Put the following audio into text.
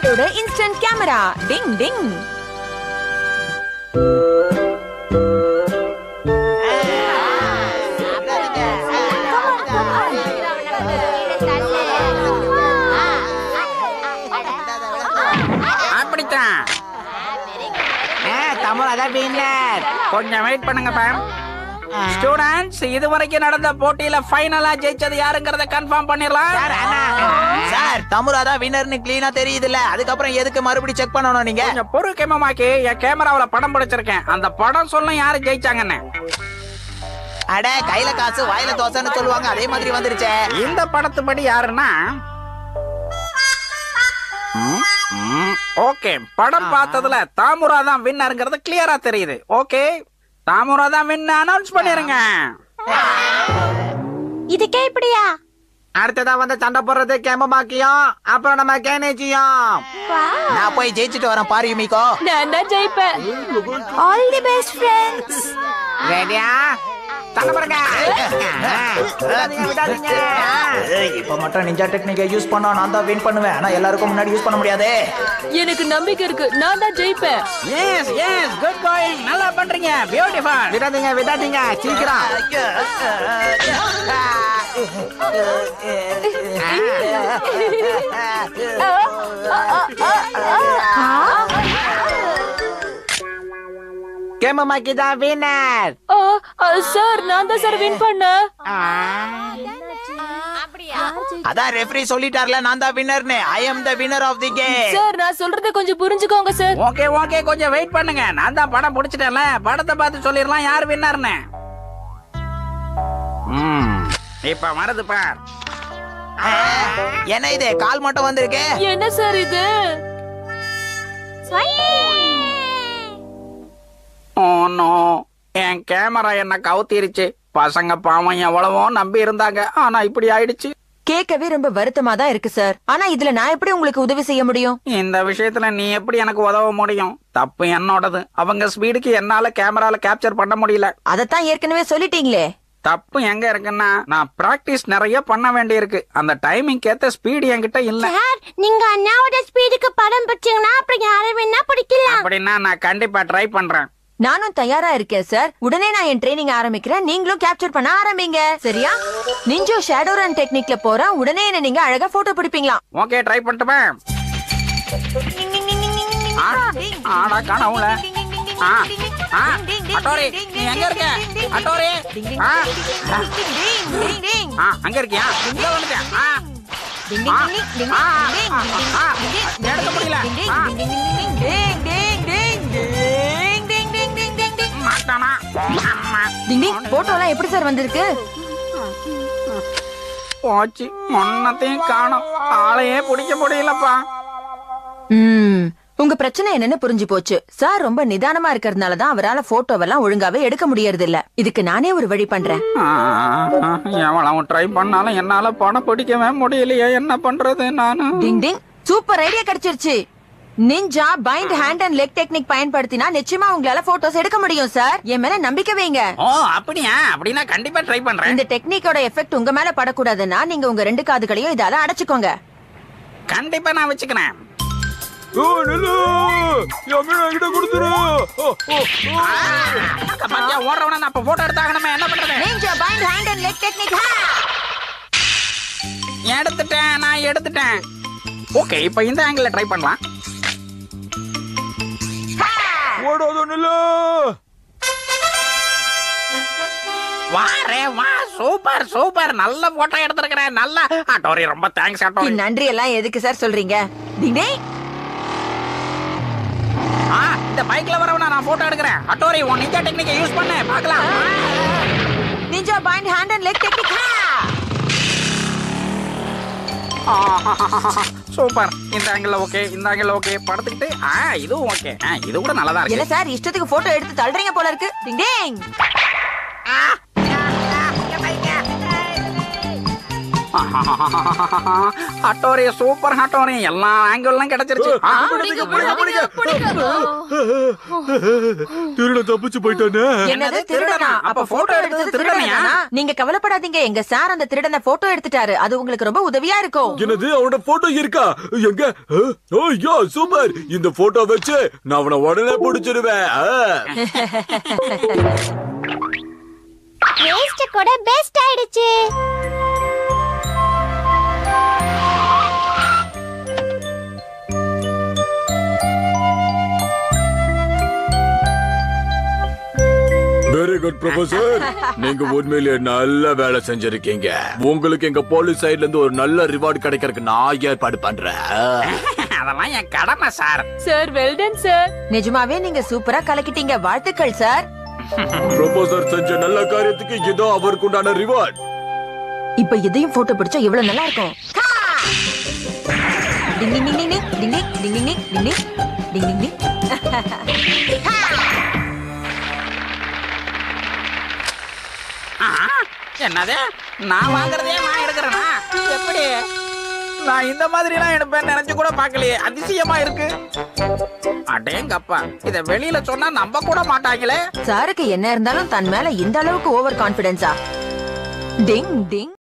பிளானட்டோட instant camera டிங் டிங் அப்படித்தான் தமிழ் அதான் winner கொஞ்சம் வெயிட் பண்ணுங்க மேம் ஸ்டூடெண்ட்ஸ் இதுவரைக்கும் நடந்த போட்டியில ஃபைனலா ஜெயிச்சது யாருங்கறத கன்ஃபார்ம் பண்ணிடலாம் சார் தமிழா தான் வின்னர்னு கிளீனா தெரியுதுல்ல அதுக்கப்புறம் எதுக்கு மறுபடியும் செக் பண்ணணும் நீங்க கொஞ்சம் பொறு கேமமாக்கி என் கேமராவுல படம் பிடிச்சிருக்கேன் அந்த படம் சொல்லும் யாரு ஜெயிச்சாங்கன்னு அட கையில காசு வாயில தோசைன்னு சொல்லுவாங்க அதே மாதிரி வந்துருச்சே இந்த படத்துப்படி யாருன்னா ஓகே படம் பார்த்ததுல தாமுரா தான் வின்னருங்கிறது கிளியரா தெரியுது ஓகே தாமுரா தான் வின் அனௌன்ஸ் பண்ணிருங்க இதுக்கே இப்படியா அடுத்ததா வந்து சண்டை போடுறது கேமமாக்கியும் அப்புறம் நம்ம கேனேஜியும் நான் போய் ஜெயிச்சுட்டு வரேன் பாரு யுமிகோ நான் தான் ஜெயிப்பேன் ஆல் தி பெஸ்ட் ஃப்ரெண்ட்ஸ் ரெடியா சண்டை போடுங்க விடாதீங்க, விடாதீங்க. ஏய், இப்ப மட்டும் நிஞ்சா டெக்னிக்கை யூஸ் பண்ணா நான் தான் வின் பண்ணுவேன் ஆனா எல்லாருக்கும் முன்னாடி யூஸ் பண்ண முடியாது எனக்கு நம்பிக்கை இருக்கு நான் தான் ஜெயிப்பேன் எஸ் எஸ் குட் கோயிங் நல்லா பண்றீங்க பியூட்டிஃபுல் விடாதீங்க விடாதீங்க சீக்கிரம் கேமமாக்கி தான் வின்னர் சார் நான் தான் சார் வின் பண்ணேன் அதான் ரெஃப்ரி சொல்லிட்டார்ல நான் தான் வின்னர்னு I am the winner of the game sir நான் சொல்றதை கொஞ்சம் புரிஞ்சுக்கோங்க சார் ஓகே ஓகே கொஞ்சம் வெயிட் பண்ணுங்க நான் தான் படம் பிடிச்சிட்டேன்ல படத்தை பார்த்து சொல்லிடலாம் யார் வின்னர்னு ம், இப்ப வருது பார் என்ன இது கால் மட்டும் வந்திருக்கு என்ன சார் இது ஓ நோ என் கேமரா என்ன கவுத்திருச்சு பசங்க பாவம் எவ்வளவோ நம்பி இருந்தாங்க ஆனா இப்படி ஆயிடுச்சு கேட்கவே ரொம்ப வருத்தமா தான் இருக்கு சார் ஆனா இதுல நான் எப்படி உங்களுக்கு உதவி செய்ய முடியும் இந்த விஷயத்துல நீ எப்படி எனக்கு உதவ முடியும் தப்பு என்னோடது அவங்க ஸ்பீடுக்கு என்னால கேமரால கேப்சர் பண்ண முடியல அதத்தான் ஏற்கனவே சொல்லிட்டீங்களே தப்பு எங்க இருக்குன்னா நான் பிராக்டிஸ் நிறைய பண்ண வேண்டியிருக்கு அந்த டைமிங் ஏத்த ஸ்பீடு என்கிட்ட இல்ல சார் நீங்க அண்ணாவோட ஸ்பீடுக்கு படம் பிடிச்சீங்கன்னா அப்புறம் யாரை வேணா பிடிக்கலாம் அப்படின்னா நான் கண்டிப்பா ட்ரை பண்றேன் நானும் தயாரா இருக்கேன் சார் உடனே நான் என் ட்ரைனிங் ஆரம்பிக்கிறேன் நீங்களும் கேப்சர் பண்ண ஆரம்பிங்க சரியா நிஞ்சோ ஷேடோ ரன் டெக்னிக்ல போறேன் உடனே என்ன நீங்க அழகா போட்டோ பிடிப்பீங்களா ஓகே ட்ரை பண்ணட்டுமா ஆ, ஆடா காணவுல ஆ ஆ அட்டோரி நீ எங்க இருக்க அட்டோரி ஆ ஆ அங்க இருக்கியா இங்க வந்துட்டேன் ஆ ஆ, ஆ, ஆ, ஆ, எடுக்க முடியல ஆ, மாட்டானா அம்மா. போட்டோ எல்லாம் எப்படி சார் வந்திருக்கு போச்சு ஒன்னத்தையும் காணோம் ஆளையே பிடிக்க முடியலப்பா ம் உங்க பிரச்சனை என்னன்னு புரிஞ்சு போச்சு சார் ரொம்ப நிதானமா இருக்கறதுனால தான் அவரால போட்டோவெல்லாம் ஒழுங்காவே எடுக்க முடியறது இல்ல இதுக்கு நானே ஒரு வழி பண்றேன் ஆ, எவ்வளவு ட்ரை பண்ணாலும் என்னால படம் பிடிக்கவே முடியலையே என்ன பண்றது நானு டிங் டிங் சூப்பர் ஐடியா கிடைச்சிருச்சு ninja bind hand and leg technique பயன்படுத்தினா நிச்சயமா உங்களால போட்டோஸ் எடுக்க முடியும் சார் என் மேல நம்பிக்கை வைங்க ஓ அப்படியா அப்படின்னா கண்டிப்பா ட்ரை பண்றேன் இந்த டெக்னிக்கோட எஃபெக்ட் உங்க மேல படக்கூடாதுன்னா நீங்க உங்க ரெண்டு காதுகளையும் இதால அடைச்சுக்கோங்க கண்டிப்பா நான் வச்சுக்கிறேன் அக்கா, பாத்தியா, ஓடுறவன நான் அப்ப போட்டோ எடுத்தாகணுமே என்ன பண்றது ninja bind hand and leg technique எடுத்துட்டேன் நான் எடுத்துட்டேன் ஓகே இப்போ இந்த ஆங்கிள் ட்ரை பண்ணலாம் வாரே வா சூப்பர் சூப்பர் நல்ல போட்டோ எடுத்திருக்கிறேன் நல்லா ஆட்டோரி ரொம்ப தேங்க்ஸ் ஆட்டோரி நன்றி எல்லாம் எதுக்கு சார் சொல்றீங்க டிங் டிங் ஆ இந்த பைக்ல வரவன நான் போட்டோ எடுக்கிறேன் அட்டோரி உன் நிஞ்சா டெக்னிக்கை யூஸ் பண்ணு பார்க்கலாம் ninja bind hand and leg technique super இந்த ஆங்கிள் ஓகே இந்த ஆங்கிள் ஓகே படுத்துக்கிட்டு ஆ இதுவும் ஓகே ஆ இது கூட நல்லா தான் என்ன இருக்கு சார் இஷ்டத்துக்கு போட்டோ எடுத்து தள்ளுறீங்க போல இருக்கு டிங் டிங் ஆஹா ஹட்டோரி சூப்பர் ஹட்டோரி எல்லா ஆங்கிள்லாம் கிடைச்சிருச்சு ஆ, பிடிங்க, பிடிங்க, பிடிங்க. திருட தப்பிச்சு போயிட்டானே என்னது திருடனா அப்ப போட்டோ எடுத்தது திருடனா நீங்க கவலைப்படாதீங்க எங்க சார் அந்த திருடனை போட்டோ எடுத்துட்டாரு அது உங்களுக்கு ரொம்ப உதவியா இருக்கும் என்னது அவனோட போட்டோ இருக்கா எங்க அஹ், ஐயோ சூப்பர் இந்த போட்டோ வச்சு நான் அவனை உடனே பிடிச்சிருவேன் ஆ. வேஸ்ட் கூட பெஸ்ட் ஆயிடுச்சு வெரி குட் ப்ரொஃபசர் நீங்க உண்மையிலேயே நல்ல வேலை செஞ்சிருக்கீங்க உங்களுக்கு எங்க போலீஸ் சைடுல இருந்து ஒரு நல்ல ரிவார்டு கிடைக்கிறதுக்கு நான் ஏற்பாடு பண்றேன் அதெல்லாம் என் கடமை சார் சார் வெல்டன் சார் நிஜமாவே நீங்க சூப்பரா கலக்கிட்டீங்க வாழ்த்துக்கள் சார் ப்ரொஃபசர் செஞ்ச நல்ல காரியத்துக்கு இதோ அவருக்கு உண்டான ரிவார்ட் இப்ப இதையும் போட்டோ பிடிச்சா எவ்வளவு நல்லா இருக்கும் டிங் டிங் டிங் டிங் டிங் டிங் டிங் டிங் டிங் டிங் டிங் டிங் ஆ, என்னது நான் வாங்குறதே நான் எடுக்கிறேனா எப்படி நான் இந்த மாதிரி எல்லாம் எடுப்பேன் நினைச்சு கூட பார்க்கலையே அதிசயமா இருக்கு அடேங்கப்பா இத வெளியில சொன்னா நம்ப கூட மாட்டாங்களே சாருக்கு என்ன இருந்தாலும் தன் மேல இந்த அளவுக்கு ஓவர் கான்பிடன்ஸா டிங் டிங்